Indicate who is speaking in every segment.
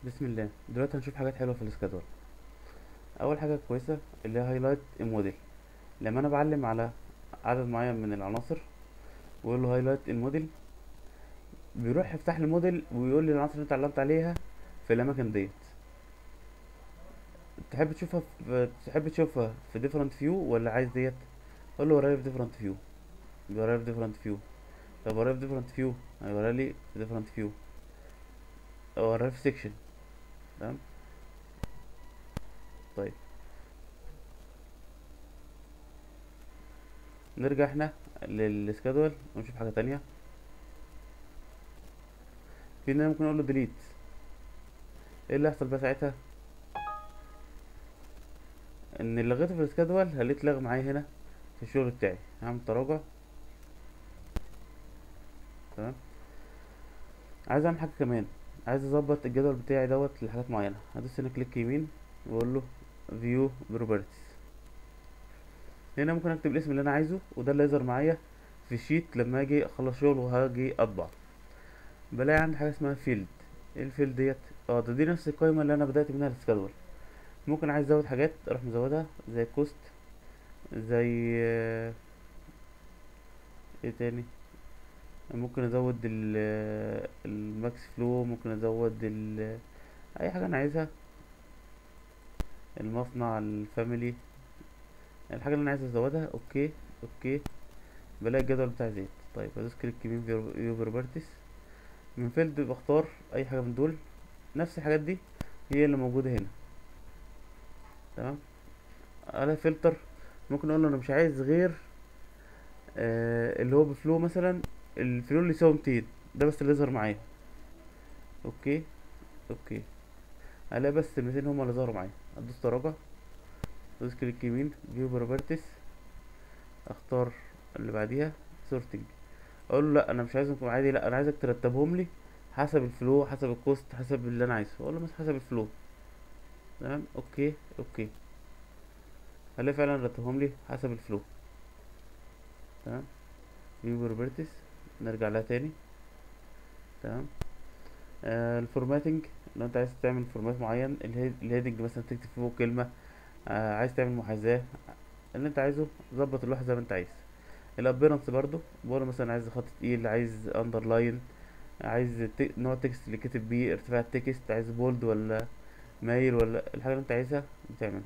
Speaker 1: بسم الله دلوقتي هنشوف حاجات حلوه في السكادول اول حاجه كويسه اللي هي هايلايت الموديل لما انا بعلم على عدد معين من العناصر واقول له هايلايت الموديل بيروح يفتح لي الموديل ويقول لي العناصر اللي انت علمت عليها في الاماكن ديت تحب تشوفها في تحب تشوفها في ديفرنت فيو ولا عايز ديت اقول له ورايا في ديفرنت فيو ورايا في ديفرنت فيو طب ورايا في ديفرنت فيو هيوريها لي في ديفرنت فيو ورايا في سيكشن تمام طيب نرجع احنا للسكادول ونشوف حاجة تانية في ان انا ممكن اقول له ديليت ايه اللي هيحصل بقى ساعتها ان اللي لغيته في السكادول هلاقيه اتلغى معايا هنا في الشغل بتاعي هعمل تراجع تمام عايز اعمل حاجة كمان عايز اظبط الجدول بتاعي دوت لحاجات معينة هدوس هنا كليك يمين واقول له فيو بروبرتيز هنا ممكن اكتب الاسم اللي انا عايزه وده اللي يظهر معايا في الشيت لما اجي اخلص شغل وهاجي اطبع بلاقي عندي حاجه اسمها فيلد ايه الفيلد ديت اه ده دي نفس القائمه اللي انا بدات منها السكادول ممكن عايز ازود حاجات اروح مزودها زي كوست زي آه، ايه تاني ممكن ازود ال- الماكس فلو ممكن ازود ال- اي حاجه انا عايزها المصنع الفاميلي الحاجه اللي انا عايز ازودها اوكي اوكي بلاقي الجدول بتاعي زاد طيب ادوس كليك يمين فيو بروبرتيز من فيلد بختار اي حاجه من دول نفس الحاجات دي هي اللي موجوده هنا تمام على فلتر ممكن اقول له انا مش عايز غير آه اللي هو بفلو مثلا الفلو اللي يساوي 200 ده بس اللي يظهر معايا اوكي اوكي الاقي بس ال 200 هما اللي ظهروا معايا ادوس تراجع ادوس كليك يمين فيو بروبرتيز اختار اللي بعديها سورتنج اقول له لا انا مش عايزهم عادي لا انا عايزك ترتبهم لي حسب الفلو حسب الكوست حسب اللي انا عايزه اقول له مثلا حسب الفلو تمام اوكي اوكي هلاقي فعلا رتبهم لي حسب الفلو تمام فيو بروبرتيز نرجع لها تاني تمام آه الفورماتنج لو انت عايز تعمل فورمات معين الهيد الهيدنج مثلا تكتب فوق كلمة آه عايز تعمل محاذاة اللي انت عايزه ظبط اللوحة زي ما انت عايز الابيرنس برضو بقول مثلا عايز خط تقيل عايز اندرلاين عايز ت- نوع تكست اللي كتب بيه ارتفاع التكست عايز بولد ولا مايل ولا الحاجة اللي انت عايزها بتعملها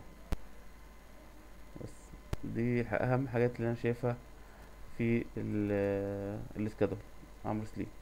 Speaker 1: بس دي الح- اهم حاجات اللي انا شايفها في ال- السكادول عمرو سليم